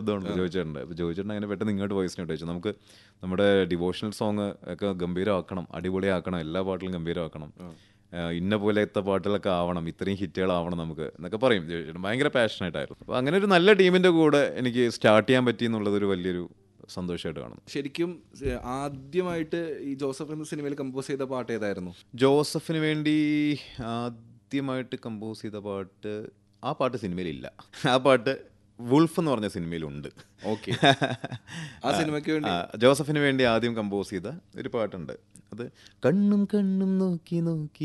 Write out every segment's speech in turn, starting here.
ശബ്ദമുണ്ട് ജോയിച്ചേട്ടൻ്റെ അപ്പോൾ ജോയിച്ചേട്ടൻ അങ്ങനെ പെട്ടെന്ന് ഇങ്ങോട്ട് വോയിസ് നോട്ട് വെച്ചു നമുക്ക് നമ്മുടെ ഡിവോഷണൽ സോങ് ഒക്കെ ഗംഭീരമാക്കണം അടിപൊളിയാക്കണം എല്ലാ പാട്ടിലും ഗംഭീരമാക്കണം ഏഹ് ഇന്ന പോലത്തെ പാട്ടുകളൊക്കെ ആവണം ഇത്രയും ഹിറ്റുകളാവണം നമുക്ക് എന്നൊക്കെ പറയും ജോയിച്ചേട്ടൻ ഭയങ്കര പാഷനേറ്റ് ആയിരുന്നു അപ്പോൾ അങ്ങനെ ഒരു നല്ല ടീമിൻ്റെ കൂടെ എനിക്ക് സ്റ്റാർട്ട് ചെയ്യാൻ പറ്റി എന്നുള്ളത് ഒരു വലിയൊരു സന്തോഷമായിട്ട് കാണുന്നു ശരിക്കും ഏഹ്, ആദ്യമായിട്ട് ഈ ജോസഫ് എന്ന സിനിമയിൽ കമ്പോസ് ചെയ്ത പാട്ട് ഏതായിരുന്നു ജോസഫിന് വേണ്ടി ആദ്യമായിട്ട് കമ്പോസ് ചെയ്ത പാട്ട് ആ പാട്ട് സിനിമയിലില്ല ആ പാട്ട് വുൾഫ് എന്ന് പറഞ്ഞ സിനിമയിലുണ്ട് ഓക്കെ ആ സിനിമയ്ക്ക് വേണ്ടി ആ, ജോസഫിന് വേണ്ടി ആദ്യം കമ്പോസ് ചെയ്ത ഒരു പാട്ടുണ്ട് അത് കണ്ണും കണ്ണും നോക്കി നോക്കി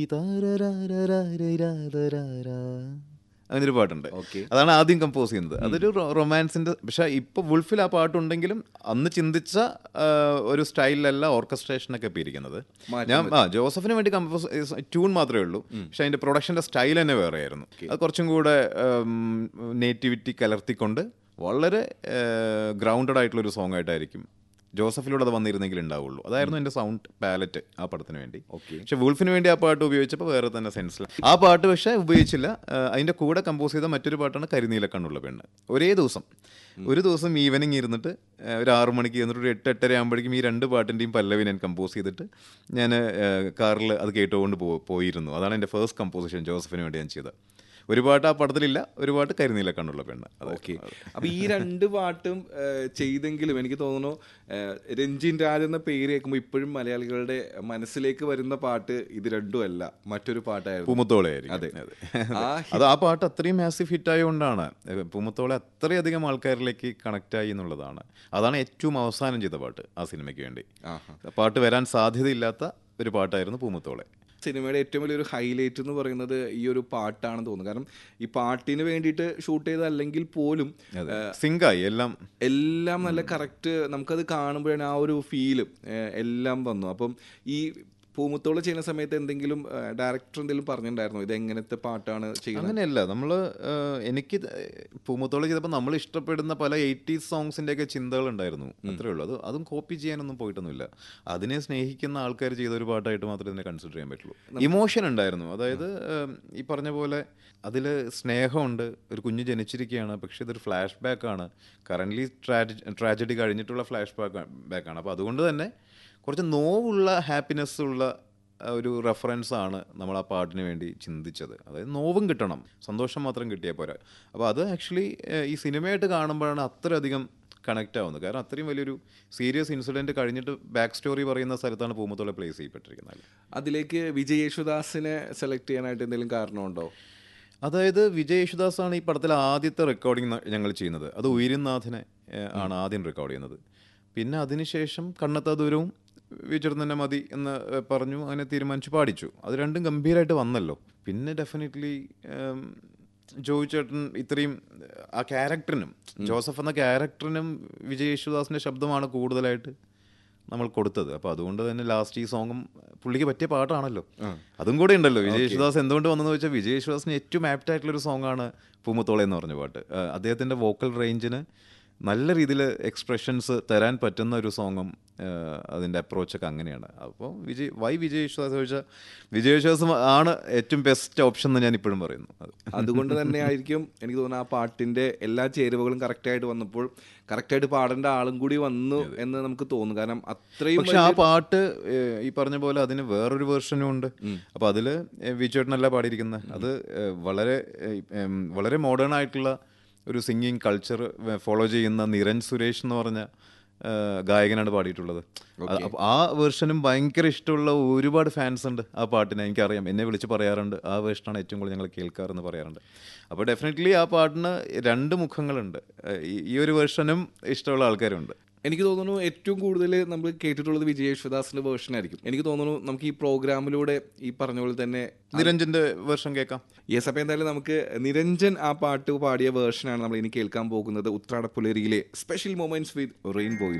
താരരാരരാരരാരരാ. അങ്ങനൊരു പാട്ടുണ്ട് Okay. അതാണ് ആദ്യം കമ്പോസ് ചെയ്യുന്നത് അതൊരു റൊ- റൊമാൻസിന്റെ പക്ഷെ ഇപ്പൊ വുൾഫിൽ ആ പാട്ടുണ്ടെങ്കിലും അന്ന് ചിന്തിച്ച ആ, ഒരു സ്റ്റൈലിലല്ല ഓർക്കസ്ട്രേഷനൊക്കെ ഇപ്പൊ ഇരിക്കുന്നത് മാറ്റം ഞാൻ ആ ജോസഫിന് വേണ്ടി കമ്പോസ് ട്യൂൺ മാത്രമേ ഉള്ളൂ പക്ഷെ അതിന്റെ പ്രൊഡക്ഷന്റെ സ്റ്റൈൽ തന്നെ വേറെയായിരുന്നു അത് കുറച്ചും കൂടെ നേറ്റിവിറ്റി കലർത്തിക്കൊണ്ട് വളരെ ഗ്രൗണ്ടഡ് ആയിട്ടുള്ള ഒരു സോങ് ആയിട്ടായിരിക്കും ജോസഫിലൂടെ അത് വന്നിരുന്നെങ്കിൽ ഉണ്ടാവുള്ളൂ അതായിരുന്നു എൻ്റെ സൗണ്ട് പാലറ്റ് ആ പടത്തിന് വേണ്ടി Okay. പക്ഷെ വൂൾഫിന് വേണ്ടി ആ പാട്ട് ഉപയോഗിച്ചപ്പോൾ വേറെ തന്നെ സെൻസിൽ ആ പാട്ട് പക്ഷേ ഉപയോഗിച്ചില്ല ആ, അതിന്റെ കൂടെ കമ്പോസ് ചെയ്ത മറ്റൊരു പാട്ടാണ് കരിനീല കണ്ണുള്ള പെണ്ണ് ഒരേ ദിവസം ഒരു ദിവസം ഈവനിങ് ഇരുന്നിട്ട് ആ, ഒരു ആറു മണിക്ക് ഇരുന്നിട്ട് ഒരു എട്ട് എട്ടര ആകുമ്പോഴേക്കും ഈ രണ്ട് പാട്ടിൻ്റെയും പല്ലവി ഞാൻ കമ്പോസ് ചെയ്തിട്ട് ഞാൻ കാറിൽ അത് കേട്ടുകൊണ്ട് പോ പോയിരുന്നു അതാണ് എൻ്റെ ഫസ്റ്റ് കമ്പോസിഷൻ ജോസഫിന് വേണ്ടി ഞാൻ ചെയ്തത് ഒരു പാട്ട് ആ പടത്തിലില്ല ഒരു പാട്ട് കരിനീല കണ്ണുള്ള പെണ്ണ് അതെ. ഓക്കെ അപ്പൊ ഈ രണ്ട് പാട്ടും ഏഹ്, ചെയ്തെങ്കിലും എനിക്ക് തോന്നുന്നു ഏഹ്, രഞ്ജിൻ രാജ് എന്ന പേര് കേൾക്കുമ്പോൾ ഇപ്പോഴും മലയാളികളുടെ മനസ്സിലേക്ക് വരുന്ന പാട്ട് ഇത് രണ്ടും അല്ല മറ്റൊരു പാട്ടായിരുന്നു പൂമുത്തോളയായിരിക്കും അതെ. അതെ. ആ അത് ആ പാട്ട് അത്രയും മാസീവ് ഹിറ്റ് ആയതുകൊണ്ടാണ് പൂമുത്തോളെ അത്രയധികം ആൾക്കാരിലേക്ക് കണക്ട് ആയി എന്നുള്ളതാണ് അതാണ് ഏറ്റവും അവസാനം ചെയ്ത പാട്ട് ആ സിനിമയ്ക്ക് വേണ്ടി ആഹാ. പാട്ട് വരാൻ സാധ്യതയില്ലാത്ത ഒരു പാട്ടായിരുന്നു പൂമുത്തോളെ സിനിമയുടെ ഏറ്റവും വലിയൊരു ഹൈലൈറ്റ് എന്ന് പറയുന്നത് ഈ ഒരു പാട്ടാണെന്ന് തോന്നുന്നു കാരണം ഈ പാട്ടിന് വേണ്ടിയിട്ട് ഷൂട്ട് ചെയ്തല്ലെങ്കിൽ പോലും സിങ്കായി എല്ലാം എല്ലാം നല്ല കറക്റ്റ് നമുക്കത് കാണുമ്പോഴാണ് ആ ഒരു ഫീല് എല്ലാം വന്നു അപ്പം ഈ പൂമുത്തോളം ചെയ്യുന്ന സമയത്ത് എന്തെങ്കിലും ഡയറക്ടർ എന്തെങ്കിലും പറഞ്ഞിട്ടുണ്ടായിരുന്നോ ഇത് എങ്ങനത്തെ പാട്ടാണ് ചെയ്യുന്നത് അങ്ങനെയല്ല നമ്മൾ എനിക്ക് പൂമുത്തോളെ ചെയ്തപ്പോൾ നമ്മൾ ഇഷ്ടപ്പെടുന്ന പല എയ്റ്റീസ് സോങ്സിൻ്റെ ഒക്കെ ചിന്തകൾ ഉണ്ടായിരുന്നു അത്രേ ഉള്ളൂ അത് അതും കോപ്പി ചെയ്യാനൊന്നും പോയിട്ടൊന്നുമില്ല അതിനെ സ്നേഹിക്കുന്ന ആൾക്കാർ ചെയ്ത ഒരു പാട്ടായിട്ട് മാത്രമേ ഇതിനെ കൺസിഡർ ചെയ്യാൻ പറ്റുള്ളൂ ഇമോഷൻ ഉണ്ടായിരുന്നു അതായത് ഏം, ഈ പറഞ്ഞ പോലെ അതിൽ സ്നേഹമുണ്ട് ഒരു കുഞ്ഞ് ജനിച്ചിരിക്കുകയാണ് പക്ഷേ ഇതൊരു ഫ്ലാഷ് ബാക്ക് ആണ് കറൻ്റ്ലി ട്രാജഡി കഴിഞ്ഞിട്ടുള്ള ഫ്ലാഷ് ബാക്ക് ബാക്കാണ് അപ്പോൾ അതുകൊണ്ട് തന്നെ കുറച്ച് നോവുള്ള ഹാപ്പിനെസ് ഉള്ള ആ, ഒരു റെഫറൻസ് ആണ് നമ്മൾ ആ പാട്ടിന് വേണ്ടി ചിന്തിച്ചത് അതായത് നോവും കിട്ടണം സന്തോഷം മാത്രം കിട്ടിയാൽ പോരാ അപ്പോൾ അത് ആക്ച്വലി ഈ സിനിമയായിട്ട് കാണുമ്പോഴാണ് അത്രയധികം കണക്റ്റ് ആവുന്നത് കാരണം അത്രയും വലിയൊരു സീരിയസ് ഇൻസിഡൻറ്റ് കഴിഞ്ഞിട്ട് ബാക്ക് സ്റ്റോറി പറയുന്ന സ്ഥലത്താണ് പൂമത്തോളെ പ്ലേസ് ചെയ്യപ്പെട്ടിരിക്കുന്നത് അതിലേക്ക് വിജയ് യേശുദാസിനെ സെലക്ട് ചെയ്യാനായിട്ട് എന്തെങ്കിലും കാരണമുണ്ടോ അതായത് വിജയ് യേശുദാസാണ് ഈ പടത്തിലെ ആദ്യത്തെ റെക്കോർഡിംഗ് ഞങ്ങൾ ചെയ്യുന്നത് അത് ഉയരുന്നാഥിനെ ഏഹ്, ആണ് ആദ്യം റെക്കോർഡ് ചെയ്യുന്നത് പിന്നെ അതിനുശേഷം കണ്ണത്താ ദൂരവും വിചാരം തന്നെ മതി എന്ന് ഏഹ്, പറഞ്ഞു അങ്ങനെ തീരുമാനിച്ച് പാടിച്ചു അത് രണ്ടും ഗംഭീരമായിട്ട് വന്നല്ലോ പിന്നെ ഡെഫിനറ്റ്ലി ജോയി ചേട്ടൻ ഇത്രയും ഏഹ്, ആ ക്യാരക്ടറിനും ജോസഫ് എന്ന ക്യാരക്ടറിനും വിജയ് യേശുദാസിൻ്റെ ശബ്ദമാണ് കൂടുതലായിട്ട് നമ്മൾ കൊടുത്തത് അപ്പോൾ അതുകൊണ്ട് തന്നെ ലാസ്റ്റ് ഈ സോങ്ങും പുള്ളിക്ക് പറ്റിയ പാട്ടാണല്ലോ അതും കൂടെ ഉണ്ടല്ലോ വിജയ് യേശുദാസ് എന്തുകൊണ്ട് വന്നെന്ന് വെച്ചാൽ വിജയ് യേശുദാസിന് ഏറ്റവും ആപ്റ്റ് ആയിട്ടുള്ളൊരു സോങ്ങാണ് പൂമുത്തോളെ എന്ന് പറഞ്ഞ പാട്ട് ആ, അദ്ദേഹത്തിൻ്റെ വോക്കൽ റേഞ്ചിന് നല്ല രീതിയിൽ എക്സ്പ്രഷൻസ് തരാൻ പറ്റുന്ന ഒരു സോങ്ങും അതിൻ്റെ അപ്രോച്ചൊക്കെ അങ്ങനെയാണ് അപ്പോൾ വിജയ് വൈ വിജയ് യേശുദാസ് ചോദിച്ചാൽ വിജയ് യേശുദാസ് ആണ് ഏറ്റവും ബെസ്റ്റ് ഓപ്ഷൻ എന്ന് ഞാൻ ഇപ്പോഴും പറയുന്നു അത് അതുകൊണ്ട് തന്നെ ആയിരിക്കും എനിക്ക് തോന്നുന്നു ആ പാട്ടിന്റെ എല്ലാ ചേരുവകളും കറക്റ്റായിട്ട് വന്നപ്പോൾ കറക്റ്റായിട്ട് പാടേണ്ട ആളും കൂടി വന്നു എന്ന് നമുക്ക് തോന്നും കാരണം അത്രയും പക്ഷെ ആ പാട്ട് ഏഹ്, ഈ പറഞ്ഞ പോലെ അതിന് വേറൊരു വേർഷനും ഉണ്ട് അപ്പൊ അതില് വിജയേട്ടനല്ല പാടിയിരിക്കുന്നത് അത് ഏഹ്, വളരെ ഏഹ്, ഉം, വളരെ മോഡേൺ ആയിട്ടുള്ള ഒരു സിംഗിങ് കൾച്ചർ ഫോളോ ചെയ്യുന്ന നിരൻ സുരേഷ് എന്ന് പറഞ്ഞ ഏഹ്, ഗായകനാണ് പാടിയിട്ടുള്ളത് അത് അപ്പൊ ആ വേർഷനും ഭയങ്കര ഇഷ്ടമുള്ള ഒരുപാട് ഫാൻസ് ഉണ്ട് ആ പാട്ടിന് എനിക്കറിയാം എന്നെ വിളിച്ച് പറയാറുണ്ട് ആ വേർഷനാണ് ഏറ്റവും കൂടുതൽ ഞങ്ങൾ കേൾക്കാറെന്ന് പറയാറുണ്ട് അപ്പോൾ ഡെഫിനറ്റ്ലി ആ പാട്ടിന് രണ്ട് മുഖങ്ങളുണ്ട് ഏഹ്, ഈ- ഈ ഒരു വേർഷനും ഇഷ്ടമുള്ള ആൾക്കാരുണ്ട് എനിക്ക് തോന്നുന്നു ഏറ്റവും കൂടുതൽ നമ്മൾ കേട്ടിട്ടുള്ളത് വിജയ് യേശുദാസിന്റെ വേർഷൻ ആയിരിക്കും എനിക്ക് തോന്നുന്നു നമുക്ക് ഈ പ്രോഗ്രാമിലൂടെ ഈ പറഞ്ഞ പോലെ തന്നെ നിരഞ്ജന്റെ വേർഷൻ കേൾക്കാം യെസ് അപ്പോൾ എന്തായാലും നമുക്ക് നിരഞ്ജൻ ആ പാട്ട് പാടിയ വേർഷനാണ് നമ്മൾ ഇനി കേൾക്കാൻ പോകുന്നത് ഉത്രാടപ്പുലരിയിലെ സ്പെഷ്യൽ മൊമെന്റ്സ് വിത്ത് റെയിൻബോയിൽ